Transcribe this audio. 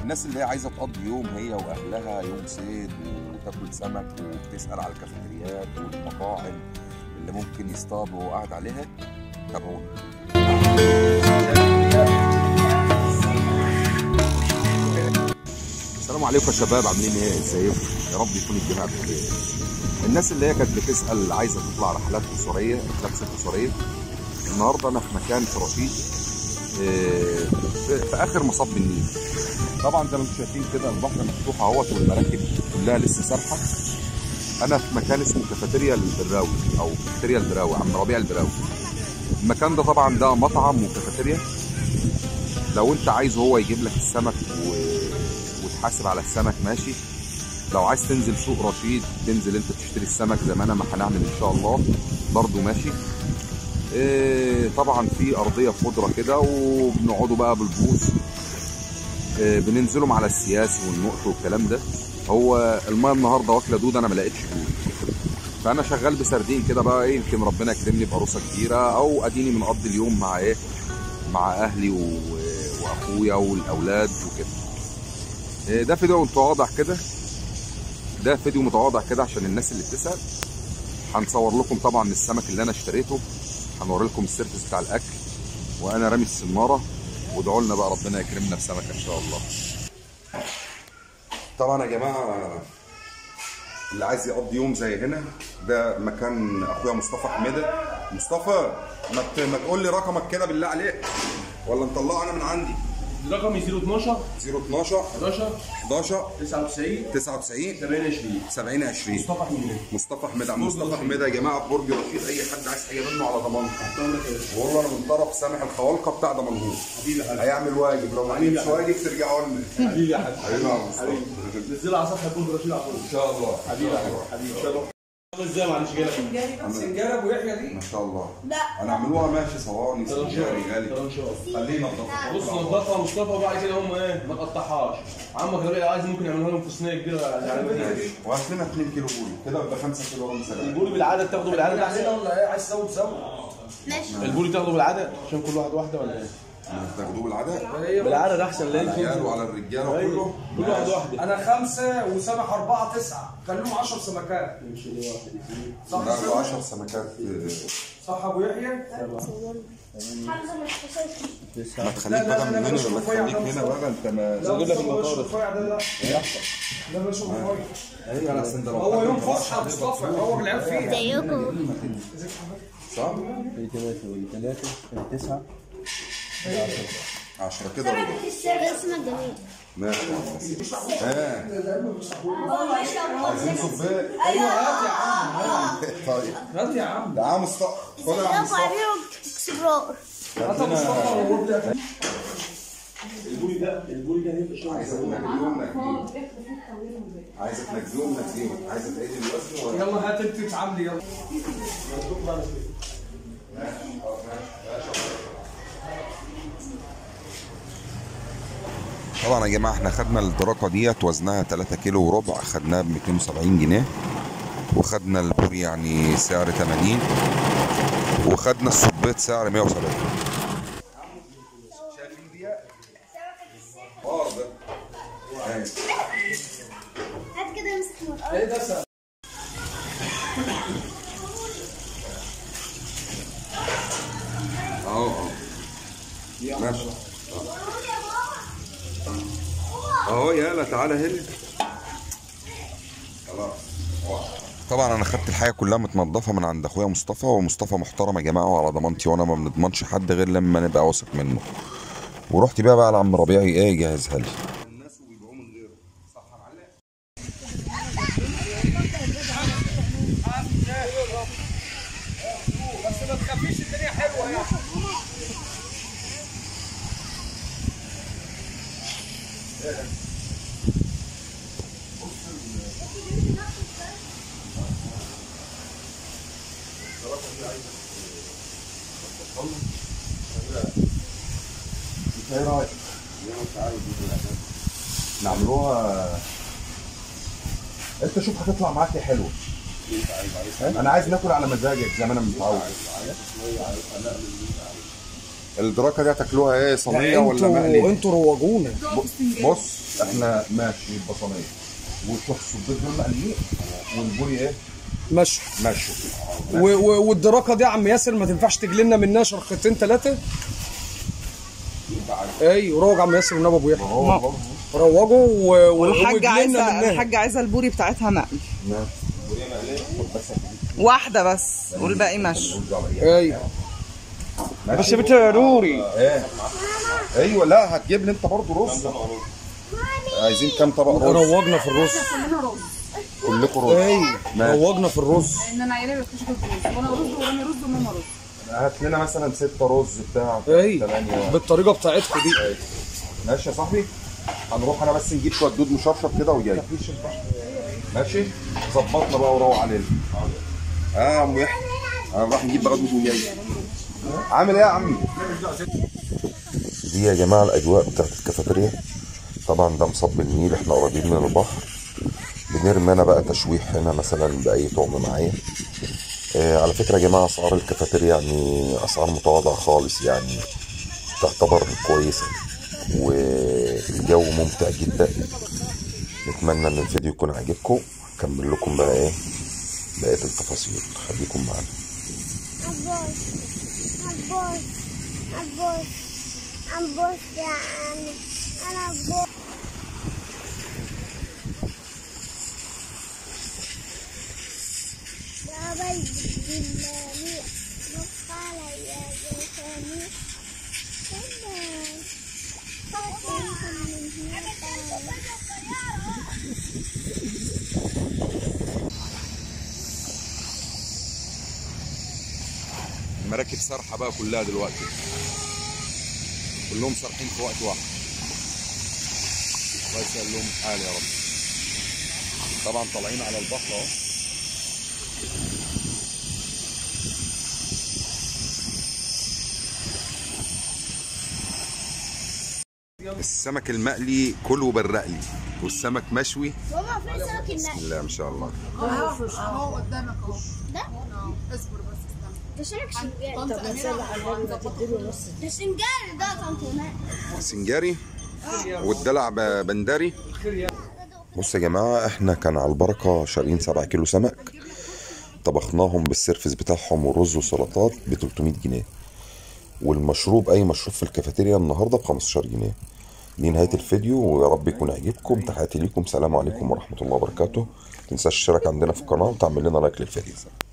الناس اللي هي عايزه تقضي يوم هي واهلها يوم صيد وتاكل سمك وبتسال على الكافيتريات والمطاعم اللي ممكن يصطاد وهو قاعد عليها تابعونا السلام عليكم يا شباب عاملين ايه ازيكم يا رب يكون الجميع بخير الناس اللي هي كانت بتسال عايزه تطلع رحلات اسريه رحلات صيد اسريه النهارده انا في مكان في رشيد آه، في في اخر مصب النيل طبعا زي ما انتم شايفين كده البحر مفتوح اهوت والمراكب كلها لسه سارحه انا في مكان اسمه كافيتيريا البراوي او كافيتيريا البراوي عم ربيع البراوي المكان ده طبعا ده مطعم وكافيتيريا لو انت عايز هو يجيب لك السمك و... وتحاسب على السمك ماشي لو عايز تنزل سوق رشيد تنزل انت تشتري السمك زي ما انا ما هنعمل ان شاء الله برضو ماشي إيه طبعا في ارضيه خضره كده وبنقعدوا بقى بالبوص إيه بننزلهم على السياس والنقط والكلام ده هو المايه النهارده واكله دود انا ما لقيتش دود فانا شغال بسردين كده بقى ايه يمكن ربنا يكرمني بعروسه كبيره او اديني بنقضي اليوم مع ايه مع اهلي و... واخويا والاولاد وكده إيه ده فيديو متواضع كده ده فيديو متواضع كده عشان الناس اللي بتسال هنصور لكم طبعا السمك اللي انا اشتريته هنوري لكم السيرفيس بتاع الاكل وانا رامي السناره وادعوا لنا بقى ربنا يكرمنا بسمكه ان شاء الله طبعا يا جماعه اللي عايز يقضي يوم زي هنا ده مكان اخويا مصطفى حميده مصطفى ما ت- ما تقول لي رقمك كده بالله عليك ولا نطلعه انا من عندي رقمي 012 012 11 11 99 99 28 70 20 مصطفى حميد مصطفى حميد عم مصطفى حميد يا جماعه في برج رشيد اي حد عايز حاجه منه على ضمانته والله انا من طرف سامح الخوالقه بتاع دمنهور حبيبي يا حبيبي هيعمل واجب لو ما عملش واجب ترجعوا لنا حبيبي يا حبيبي حبيبي يا مصطفى نزلها على صفحه بول رشيد على طول ان شاء الله حبيبي يا حبيبي حبيبي ان شاء الله ازاي معلش جاي لك سنجارة ابو يحيى دي ما شاء الله لا انا عملوها ماشي صواني سنجاري غالي ترنشات خليه ينضفها بص نضفها مصطفى وبعد كده هم ايه ما تقطعهاش عمك ربيع عايز ممكن يعملها لهم في صينيه كبيره يعني ماشي وهات لنا 2 كيلو بوري كده يبقى 5 كيلو رمز سلام البولي بالعاده بتاخده بالعاده علينا ولا ايه عايز تزود زود ماشي البولي بتاخده بالعاده عشان كل واحد واحده ولا ايه؟ تاخدوه بالعدد بالعاده ده احسن ليه؟ العيال وعلى الرجاله وكله كل واحد واحده انا خمسة وسامح أربعة تسعة خليهم 10 سمكات يمشي ليه واحد اثنين صح ناخدوا 10 سمكات صح ابو يحيى حمزه مش فاكر ما تخليك لا، لا، بقى لا، من هنا بلاش ما رفيع تخليك ده هنا بقى انت ما لا أجيب لك مش المطارد. رفيع ده لا لا مش رفيع ايوه لا أحسن ده لو هو حد يوم ما راحش فسحة مصطفى هو العيال فيها زيكم صح؟ في ثلاثه وثلاثه تسعه 10 كده ربع اسمه جميل ماشي ها عايزين صباط ايوه هات يا عم طيب هات يا عم ده عم مصطفى خد يا عم زيكم مصطفى عليهم اكسبلور هات يا مصطفى وابدا البولي ده البولي ده هيبقى شغل عايزك نجيهم نجيهم عايزك نجيهم نجيهم عايزك تعيد الوزن ولا يلا هات انت اتعاملي يلا طبعا يا جماعه احنا خدنا الدراكه ديت وزنها 3 كيلو وربع خدناها ب 270 جنيه وخدنا البوري يعني سعر 80 وخدنا الصبيط سعر 170 اه ده هات كده مسك ايه ده سهل اه اه ماشي اهو يلا تعالى هنا خلاص طبعا انا خدت الحاجه كلها متنضفه من عند اخويا مصطفى ومصطفى محترم يا جماعه وعلى ضمانتي وانا ما بنضمنش حد غير لما نبقى واثق منه ورحت بيها بقى لعم ربيعي ايه يجهزها لي الناس وبيبيعوه من غيره صح يا معلم بس ما تخافيش الدنيا حلوه يعني ايه رايك؟ نعملوها انت شوف هتطلع معاك يا حلوه انا عايز ناكل على مزاجك زي ما انا متعود الدراكه دي هتاكلوها ايه صينيه ولا انتوا مقلي انتوا روجونا بص احنا ماشي يبقى صينيه وتروح الصبيط دول مقليين والبوري ايه ماشي ماشي و- و- والدراكه دي يا عم ياسر ما تنفعش تجلي لنا منها شرختين ثلاثه ايوه روج عم ياسر والنبي ابو يحيى هو روجوا و- و- والحاجة وجلي لنا عايزة منها. الحاجة عايزة البوري بتاعتها مقلي نعم. واحدة بس والباقي مشي ايوه ماشي ضروري ايه ايوه لا هتجيب لي انت برضه رز عايزين كام طبق رز روجنا في الرز كلكم رز ايوه ماشي. روجنا في الرز ان انا عيالي ما بياكلوش رز وانا رز ورامي رز وماما رز هات لنا مثلا ستة رز بتاع ايوه ثمانية بالطريقه بتاعتكم دي ماشي يا صاحبي هنروح انا بس نجيب شويه دود مشرشر كده وجاي ماشي ظبطنا بقى وروح علينا اه يا عم يحيى انا راح نجيب بقى دود وجاي عامل ايه يا عمي دي يا جماعة الأجواء بتاعت الكافيتيريا طبعا ده مصب النيل احنا قريبين من البحر بنرمي أنا بقى تشويح هنا مثلا بأي طعم معايا آه على فكرة يا جماعة أسعار الكافيتيريا يعني أسعار متواضعة خالص يعني تعتبر كويسة والجو ممتع جدا نتمنى إن الفيديو يكون عاجبكم أكمل لكم بقى إيه بقية التفاصيل خليكم معانا عباس عباس عباس يا عم انا عباس يا بلد بالله نص عليا جسمي المراكب سارحه بقى كلها دلوقتي كلهم سارحين في وقت واحد الله يسهل لهم الحال يا رب طبعا طالعين على البحر اهو السمك المقلي كله وبرق لي والسمك مشوي ماما فين سمك بسم النقل الله ما شاء الله اهو قدامك اهو ده اصبر بس استنى ده سمك سنجاري طنط طب ما أميرة تصلح على الراجل هنظبطه. وتديله نص ده سنجاري ده طنط هناك سنجاري والدلع ب- بندري بص يا جماعة احنا كان على البركة شارين سبعة كيلو سمك طبخناهم بالسيرفس بتاعهم ورز وسلطات ب 300 جنيه والمشروب اي مشروب في الكافيتيريا النهارده ب 15 جنيه دي نهاية الفيديو ويا رب يكون عجبكم تحياتي ليكم سلام عليكم ورحمة الله وبركاته متنساش الاشتراك عندنا في القناة وتعمل لنا لايك للفيديو